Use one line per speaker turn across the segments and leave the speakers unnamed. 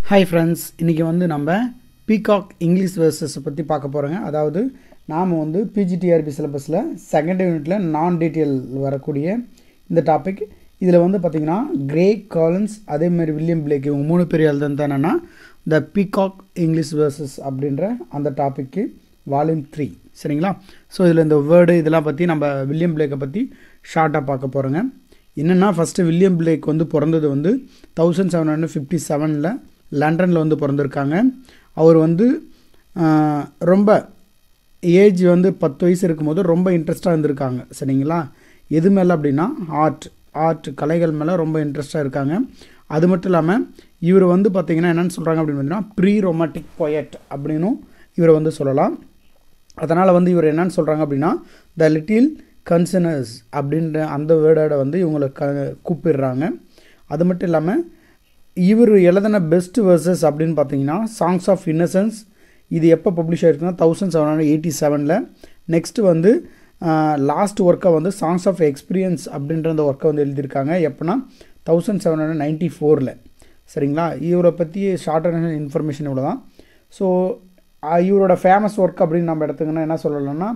hi friends இன்றைக்கி வந்து நம்ம பீகாக் இங்கிலீஷ் வேர்சஸை பற்றி பார்க்க போகிறோங்க அதாவது நாம் வந்து பிஜிடிஆர்பி சிலபஸில் செகண்ட் யூனிட்டில் நான் டீட்டெயில் வரக்கூடிய இந்த டாபிக் இதில் வந்து பார்த்திங்கன்னா கிரே காலன்ஸ் அதேமாதிரி வில்லியம் பிளேக் இவங்க மூணு பேர் எழுதுனது என்னென்னா த பீகாக் இங்கிலீஷ் வேர்சஸ் அப்படின்ற அந்த டாப்பிக்கு வால்யூம் த்ரீ சரிங்களா ஸோ இதில் இந்த வேர்டு இதெல்லாம் பற்றி நம்ம வில்லியம் பிளேக்கை பற்றி ஷார்ட்டாக பார்க்க போகிறோங்க என்னென்னா ஃபஸ்ட்டு வில்லியம் பிளேக் வந்து பிறந்தது வந்து தௌசண்ட் செவன் ஹண்ட்ரட் ஃபிஃப்டி செவனில் லண்டனில் வந்து பிறந்திருக்காங்க அவர் வந்து ஆஹ், ரொம்ப ஏஜ் வந்து பத்து வயசு இருக்கும்போது ரொம்ப இன்ட்ரெஸ்ட்டாக இருந்திருக்காங்க சரிங்களா எது மேலே அப்படின்னா ஆர்ட் ஆர்ட் கலைகள் மேலே ரொம்ப இன்ட்ரெஸ்ட்டாக இருக்காங்க அது மட்டும் இல்லாமல் இவர் வந்து பார்த்திங்கன்னா என்னென்னு சொல்கிறாங்க அப்படின்னு பார்த்தீங்கன்னா ப்ரீ ரொமாட்டிக் பொயட் அப்படின்னும் இவரை வந்து சொல்லலாம் அதனால் வந்து இவர் என்னன்னு சொல்கிறாங்க அப்படின்னா த லிட்டில் கன்சனர்ஸ் அப்படின்ற அந்த வேர்டோட வந்து இவங்களை க கூப்பிடுறாங்க அது மட்டும் இல்லாமல் இவர் எழுதின பெஸ்ட் வேர்சஸ் அப்படின்னு பார்த்தீங்கன்னா சாங்ஸ் ஆஃப் இன்னசென்ஸ் இது எப்போ பப்ளிஷ் ஆயிருக்குன்னா தௌசண்ட் செவன் ஹண்ட்ரட் எயிட்டி செவனில் நெக்ஸ்ட்டு வந்து லாஸ்ட் ஒர்க்கை வந்து சாங்ஸ் ஆஃப் எக்ஸ்பீரியன்ஸ் அப்படின்ற அந்த ஒர்க்கை வந்து எழுதியிருக்காங்க எப்போனா தௌசண்ட் செவன் ஹண்ட்ரட் நைன்ட்டி ஃபோரில் சரிங்களா இவரை பற்றி ஷார்ட்டான இன்ஃபர்மேஷன் இவ்வளோ தான் ஸோ இவரோட ஃபேமஸ் ஒர்க் அப்படின்னு நம்ம எடுத்துக்கன்னா என்ன சொல்லலாம்னா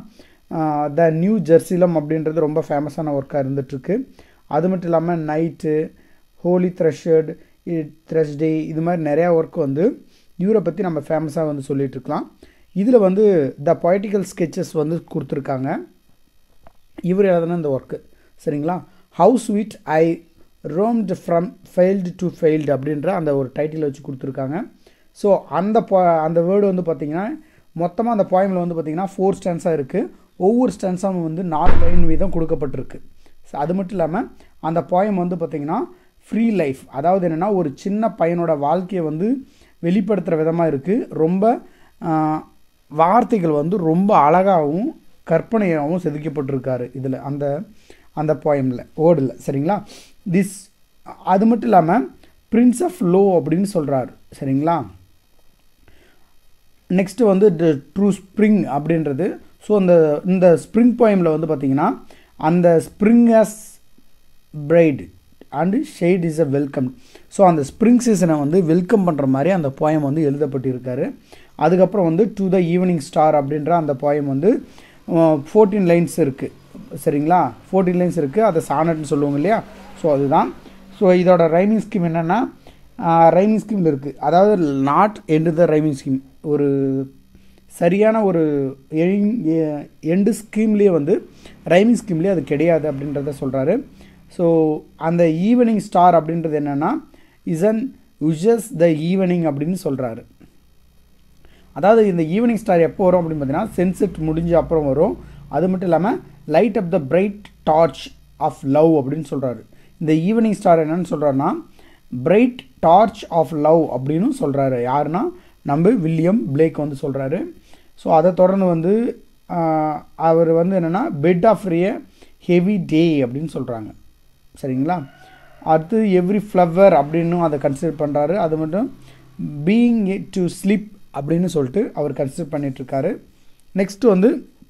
த நியூ ஜெர்சிலம் அப்படின்றது ரொம்ப ஃபேமஸான ஒர்க்காக இருந்துகிட்ருக்கு அது மட்டும் இல்லாமல் நைட்டு ஹோலி த்ரெஷர்ட் த்ரெஷ்டே இது மாதிரி நிறையா ஒர்க் வந்து இவரை பற்றி நம்ம ஃபேமஸாக வந்து சொல்லிட்டு இருக்கலாம் இதில் வந்து த பொய்டிக்கல் ஸ்கெச்சஸ் வந்து கொடுத்துருக்காங்க இவர் எழுதின இந்த ஒர்க்கு சரிங்களா how sweet I roamed from field to field அப்படின்ற அந்த ஒரு டைட்டில் வச்சு கொடுத்துருக்காங்க ஸோ அந்த பொ அந்த வேர்டு வந்து பார்த்திங்கன்னா மொத்தமாக அந்த போயமில் வந்து பார்த்திங்கன்னா ஃபோர் ஸ்டான்ஸாக இருக்குது ஒவ்வொரு ஸ்டான்ஸாகவும் வந்து நாலு லைன் வீதம் கொடுக்கப்பட்டிருக்கு So, அது மட்டும் இல்லாமல் அந்த போயம் வந்து பார்த்திங்கன்னா ஃப்ரீ லைஃப் அதாவது என்னென்னா ஒரு சின்ன பையனோட வாழ்க்கையை வந்து வெளிப்படுத்துகிற விதமாக இருக்குது ரொம்ப ஆஹ், வார்த்தைகள் வந்து ரொம்ப அழகாகவும் கற்பனையாகவும் செதுக்கப்பட்டிருக்காரு இதில் அந்த அந்த போயமில் ஓடில் சரிங்களா திஸ் அது மட்டும் இல்லாமல் பிரின்ஸ் ஆஃப் லோ அப்படின்னு சொல்கிறாரு சரிங்களா நெக்ஸ்ட்டு வந்து ட்ரூ ஸ்ப்ரிங் அப்படின்றது ஸோ அந்த இந்த ஸ்ப்ரிங் போயமில் வந்து பார்த்திங்கன்னா அந்த spring as bright and shade is a welcome so அந்த ஸ்ப்ரிங் சீசனை வந்து வெல்கம் பண்ணுற மாதிரி அந்த போயம் வந்து எழுதப்பட்டிருக்காரு அதுக்கப்புறம் வந்து டு த ஈவினிங் ஸ்டார் அப்படின்ற அந்த போயம் வந்து ஃபோர்டீன் லைன்ஸ் இருக்குது சரிங்களா ஃபோர்டீன் லைன்ஸ் இருக்குது அதை சானட்னு சொல்லுவாங்க இல்லையா ஸோ அதுதான் ஸோ இதோட ரைமிங் ஸ்கீம் என்னென்னா ரைமிங் ஸ்கீமில் இருக்குது அதாவது not end the rhyming scheme ஒரு சரியான ஒரு எண்டு ஸ்கீம்லேயே வந்து ரைமிங் ஸ்கீம்லேயே அது கிடையாது அப்படின்றத சொல்கிறாரு ஸோ அந்த ஈவினிங் ஸ்டார் அப்படின்றது என்னென்னா இசன் உஷஸ் த ஈவினிங் அப்படின்னு சொல்கிறாரு அதாவது இந்த ஈவினிங் ஸ்டார் எப்போ வரும் அப்படின்னு பார்த்தீங்கன்னா சென்செட் முடிஞ்ச அப்புறம் வரும் அது மட்டும் இல்லாமல் light up the bright torch of love அப்படின்னு சொல்கிறாரு இந்த ஈவினிங் ஸ்டார் என்னன்னு சொல்கிறாருன்னா பிரைட் டார்ச் ஆஃப் லவ் அப்படின்னு சொல்கிறாரு யாருன்னா நம்ம வில்லியம் பிளேக் வந்து சொல்கிறாரு ஸோ அதை தொடர்ந்து வந்து ஆஹ், அவர் வந்து என்னென்னா பெட் ஆஃப் ரிய ஹெவி டே அப்படின்னு சொல்கிறாங்க சரிங்களா அடுத்து எவ்ரி ஃப்ளவர் அப்படின்னும் அதை கன்சிடர் பண்ணுறாரு அது மட்டும் பீயிங் டு ஸ்லீப் அப்படின்னு சொல்லிட்டு அவர் கன்சிடர் பண்ணிகிட்ருக்காரு நெக்ஸ்ட் வந்து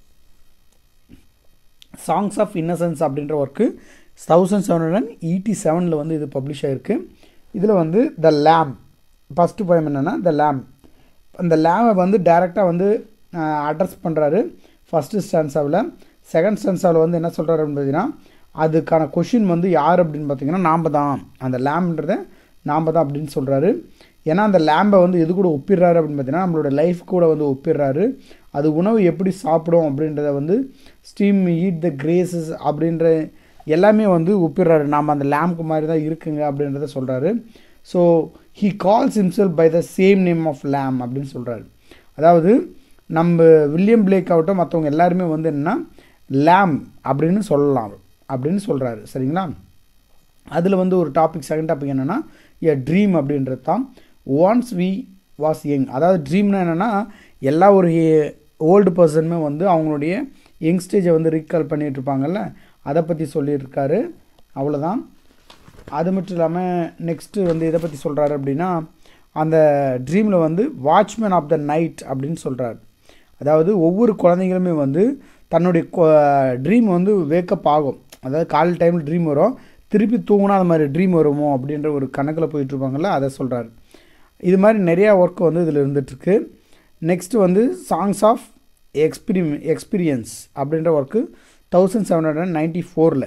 சாங்ஸ் ஆஃப் இன்னசென்ஸ் அப்படின்ற work thousand seven hundred eighty செவனில் வந்து இது பப்ளிஷ் ஆகிருக்கு இதில் வந்து த லேம் ஃபஸ்ட்டு போயம் என்னென்னா த லேம் அந்த லேமை வந்து டைரெக்டாக வந்து அட்ரஸ் பண்ணுறாரு ஃபஸ்ட்டு ஸ்டான்ஸாவில் செகண்ட் ஸ்டான்ஸாவில் வந்து என்ன சொல்கிறாரு அப்படின்னு பார்த்தீங்கன்னா அதுக்கான கொஷின் வந்து யார் அப்படின்னு பார்த்தீங்கன்னா நாம் தான் அந்த லேம்ன்றத நாம் தான் அப்படின்னு சொல்கிறாரு ஏன்னா அந்த லேம்பை வந்து எது கூட ஒப்பிடுறாரு அப்படின்னு பார்த்தீங்கன்னா நம்மளோட லைஃப் கூட வந்து ஒப்பிடுறாரு அது உணவு எப்படி சாப்பிடும் அப்படின்றத வந்து ஸ்டீம் ஈட் த கிரேசஸ் அப்படின்ற எல்லாமே வந்து ஒப்பிடுறாரு நாம் அந்த லேம்ப்க்கு மாதிரி தான் இருக்குங்க அப்படின்றத சொல்கிறாரு so he calls himself by the same name of lamb அப்படின்னு சொல்கிறாரு அதாவது நம்ம வில்லியம் பிளேக் ஆகட்டும் மற்றவங்க எல்லாருமே வந்து என்னென்னா லேம் அப்படின்னு சொல்லலாம் அப்படின்னு சொல்கிறாரு சரிங்களா அதில் வந்து ஒரு டாபிக் செகண்ட் டாபிக் என்னென்னா எ ட்ரீம் அப்படின்றது தான் ஒன்ஸ் வி வாஸ் யங் அதாவது ட்ரீம்னா என்னென்னா எல்லா ஒரு ஓல்டு பர்சனுமே வந்து அவங்களுடைய யங் ஸ்டேஜை வந்து ரீகால் பண்ணிட்டு இருப்பாங்கல்ல அதை பற்றி சொல்லியிருக்காரு அவ்வளோதான் அது மட்டும் இல்லாமல் நெக்ஸ்ட்டு வந்து இதை பற்றி சொல்கிறாரு அப்படின்னா அந்த ட்ரீமில் வந்து வாட்ச்மேன் ஆஃப் த நைட் அப்படின்னு சொல்கிறாரு அதாவது ஒவ்வொரு குழந்தைங்களுமே வந்து தன்னுடைய ட்ரீம் வந்து வேக்கப் ஆகும் அதாவது காலை டைமில் ட்ரீம் வரும் திருப்பி தூங்கினா அது மாதிரி ட்ரீம் வருமோ அப்படின்ற ஒரு கணக்கில் போயிட்டுருப்பாங்கள்ல அதை சொல்கிறாரு இது மாதிரி நிறையா ஒர்க் வந்து இதில் இருந்துகிட்ருக்கு நெக்ஸ்ட் வந்து சாங்ஸ் ஆஃப் எக்ஸ்பிரி எக்ஸ்பீரியன்ஸ் அப்படின்ற work thousand seven hundred ninety ஃபோரில்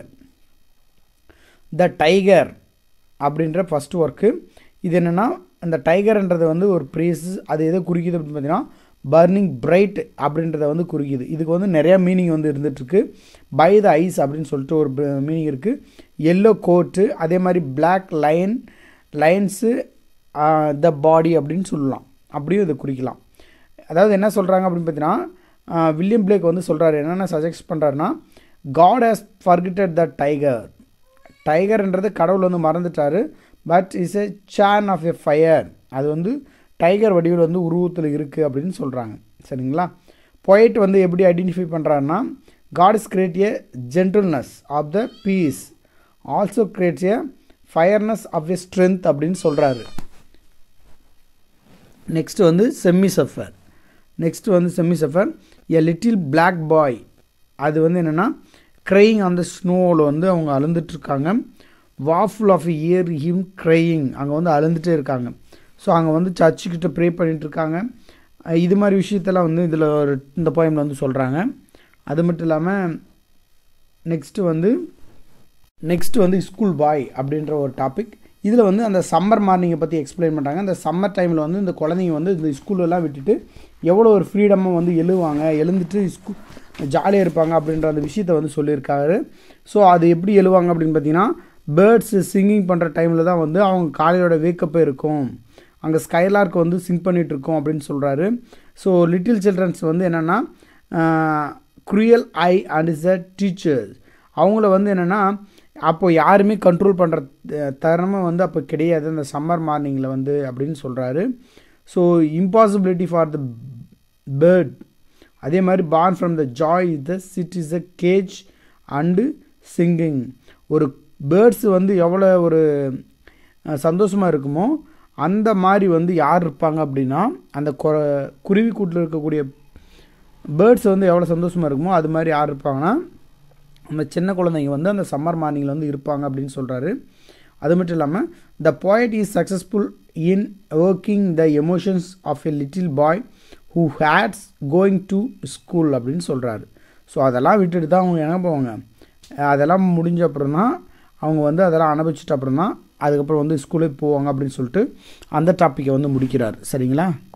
த டைகர் அப்படின்ற ஃபஸ்ட் ஒர்க்கு இது என்னென்னா அந்த டைகர்ன்றது வந்து ஒரு ப்ரேஸ் அது எதை குறிக்குது அப்படின்னு பார்த்தீங்கன்னா பர்னிங் பிரைட் அப்படின்றத வந்து குறிக்குது இதுக்கு வந்து நிறையா மீனிங் வந்து இருந்துகிட்ருக்கு பை த ஐஸ் அப்படின்னு சொல்லிட்டு ஒரு மீனிங் இருக்குது எல்லோ கோட்டு அதே மாதிரி black line lines the body அப்படின்னு சொல்லலாம் அப்படியும் இதை குறிக்கலாம் அதாவது என்ன சொல்கிறாங்க அப்படின்னு பார்த்தீங்கன்னா வில்லியம் பிளேக் வந்து சொல்கிறாரு என்னென்ன சஜெஸ்ட் பண்ணுறாருன்னா God has forgotten the tiger டைகர்ன்றது கடவுள் வந்து மறந்துட்டார் but is a chain of a fire அது வந்து டைகர் வடிவில் வந்து உருவத்தில் இருக்குது அப்படின்னு சொல்கிறாங்க சரிங்களா பொயட் வந்து எப்படி ஐடென்டிஃபை பண்ணுறாருன்னா God is create a gentleness of the peace also creates a fierceness of a strength அப்படின்னு சொல்கிறாரு நெக்ஸ்ட் வந்து செம்மி சஃபர் நெக்ஸ்ட் வந்து chimney sweeper a little black boy அது வந்து என்னென்னா க்ரையிங் அந்த ஸ்னோவில் வந்து அவங்க அழுந்துட்டுருக்காங்க woeful of ear him crying அங்கே வந்து அழுந்துகிட்டே இருக்காங்க ஸோ அங்கே வந்து சர்ச்சுக்கிட்ட ப்ரே பண்ணிகிட்ருக்காங்க இது மாதிரி விஷயத்தெல்லாம் வந்து இதில் ஒரு இந்த போயமில் வந்து சொல்கிறாங்க அது மட்டும் இல்லாமல் நெக்ஸ்ட்டு வந்து நெக்ஸ்ட் வந்து ஸ்கூல் பாய் அப்படின்ற ஒரு டாபிக் இதில் வந்து அந்த சம்மர் மார்னிங்கை பற்றி எக்ஸ்பிளைன் பண்ணுறாங்க அந்த சம்மர் டைமில் வந்து இந்த குழந்தைங்க வந்து இந்த ஸ்கூலெல்லாம் விட்டுட்டு எவ்வளோ ஒரு ஃப்ரீடமாக வந்து எழுவாங்க எழுந்துட்டு ஸ்கூ ஜாலியாக இருப்பாங்க அப்படின்ற அந்த விஷயத்த வந்து சொல்லியிருக்காரு ஸோ அது எப்படி எழுவாங்க அப்படின்னு பார்த்தீங்கன்னா பேர்ட்ஸ் சிங்கிங் பண்ணுற டைமில் தான் வந்து அவங்க காலையோட வேக்கப்பே இருக்கும் அங்கே ஸ்கைலார்க் வந்து சிங் பண்ணிகிட்ருக்கோம் அப்படின்னு சொல்கிறாரு ஸோ லிட்டில் சில்ட்ரன்ஸ் வந்து என்னென்னா cruel I and is a teachers அவங்கள வந்து என்னென்னா அப்போ யாருமே கண்ட்ரோல் பண்ணுற தருணமே வந்து அப்போ கிடையாது அந்த சம்மர் மார்னிங்கில் வந்து அப்படின்னு சொல்கிறாரு so impossibility for the bird அதே மாதிரி born from the joy is the sit is a cage and singing ஒரு பேர்ட்ஸ் வந்து எவ்வளோ ஒரு சந்தோஷமாக இருக்குமோ அந்த மாதிரி வந்து யார் இருப்பாங்க அப்படின்னா அந்த குருவி கூட்டில் இருக்கக்கூடிய பேர்ட்ஸ் வந்து எவ்வளோ சந்தோஷமாக இருக்குமோ அது மாதிரி யார் இருப்பாங்கன்னா அந்த சின்ன குழந்தைங்க வந்து அந்த சம்மர் மார்னிங்கில் வந்து இருப்பாங்க அப்படின்னு சொல்கிறாரு அது மட்டும் இல்லாமல் the poet is successful in working the emotions of a little boy who hates going to school அப்படின்னு சொல்கிறாரு ஸோ அதெல்லாம் விட்டுட்டு தான் அவங்க என்ன போவாங்க அதெல்லாம் முடிஞ்ச அப்புறம் தான் அவங்க வந்து அதெல்லாம் அனுபவிச்சிட்ட அப்புறம் தான் அதுக்கப்புறம் வந்து ஸ்கூலுக்கு போவாங்க அப்படின்னு சொல்லிட்டு அந்த டாப்பிக்கை வந்து முடிக்கிறார் சரிங்களா